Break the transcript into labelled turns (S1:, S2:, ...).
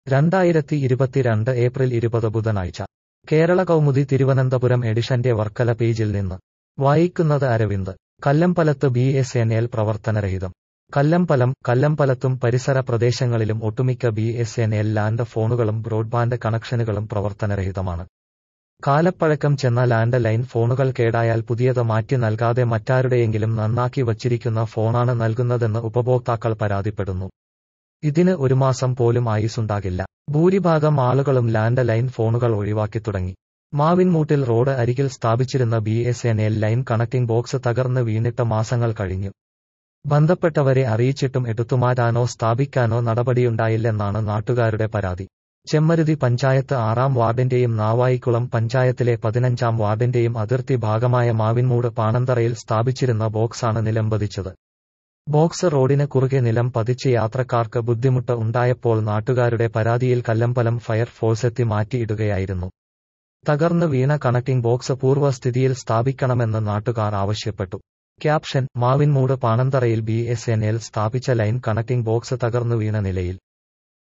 S1: രണ്ടായിരത്തി ഇരുപത്തിരണ്ട് ഏപ്രിൽ ഇരുപത് ബുധനാഴ്ച കേരള കൗമുദി തിരുവനന്തപുരം എഡിഷന്റെ വർക്കല പേജിൽ നിന്ന് വായിക്കുന്നത് അരവിന്ദ് കല്ലമ്പലത്ത് ബി എസ് എൻ എൽ പ്രവർത്തനരഹിതം കല്ലമ്പലം കല്ലമ്പലത്തും പരിസര പ്രദേശങ്ങളിലും ഒട്ടുമിക്ക B S N L land ഫോണുകളും ബ്രോഡ്ബാൻഡ് കണക്ഷനുകളും പ്രവർത്തനരഹിതമാണ് കാലപ്പഴക്കം ചെന്ന ലാൻഡ് ലൈൻ ഫോണുകൾ കേടായാൽ പുതിയത് മാറ്റി നൽകാതെ മറ്റാരുടെയെങ്കിലും നന്നാക്കി വച്ചിരിക്കുന്ന ഫോണാണ് നൽകുന്നതെന്ന് ഉപഭോക്താക്കൾ പരാതിപ്പെടുന്നു ഇതിന് ഒരു മാസം പോലും ആയുസുണ്ടാകില്ല ഭൂരിഭാഗം ആളുകളും ലാൻഡ് ലൈൻ ഫോണുകൾ ഒഴിവാക്കി തുടങ്ങി മാവിൻമൂട്ടിൽ റോഡ് അരികിൽ സ്ഥാപിച്ചിരുന്ന B S N L line connecting box തകർന്ന് വീണിട്ട് മാസങ്ങൾ കഴിഞ്ഞു ബന്ധപ്പെട്ടവരെ അറിയിച്ചിട്ടും എടുത്തുമാറ്റാനോ സ്ഥാപിക്കാനോ നടപടിയുണ്ടായില്ലെന്നാണ് നാട്ടുകാരുടെ പരാതി ചെമ്മരുതി പഞ്ചായത്ത് ആറാം വാർഡിന്റെയും നാവായിക്കുളം പഞ്ചായത്തിലെ പതിനഞ്ചാം വാർഡിന്റെയും അതിർത്തി ഭാഗമായ മാവിൻമൂട് പാണന്തറയിൽ സ്ഥാപിച്ചിരുന്ന ബോക്സാണ് നിലംപതിച്ചത് ബോക്സ് റോഡിന് കുറുകെ നിലം പതിച്ച് യാത്രക്കാർക്ക് ബുദ്ധിമുട്ട് ഉണ്ടായപ്പോൾ നാട്ടുകാരുടെ പരാതിയിൽ കല്ലമ്പലം ഫയർ ഫോഴ്സെത്തി മാറ്റിയിടുകയായിരുന്നു തകർന്ന് വീണ കണക്റ്റിംഗ് ബോക്സ് പൂർവ്വസ്ഥിതിയിൽ സ്ഥാപിക്കണമെന്ന് നാട്ടുകാർ ആവശ്യപ്പെട്ടു ക്യാപ്ഷൻ മാവിൻമൂട് പാണന്തറയിൽ ബി എസ് എൻ എൽ സ്ഥാപിച്ച ലൈൻ കണക്റ്റിംഗ് ബോക്സ് തകർന്നു വീണ നിലയിൽ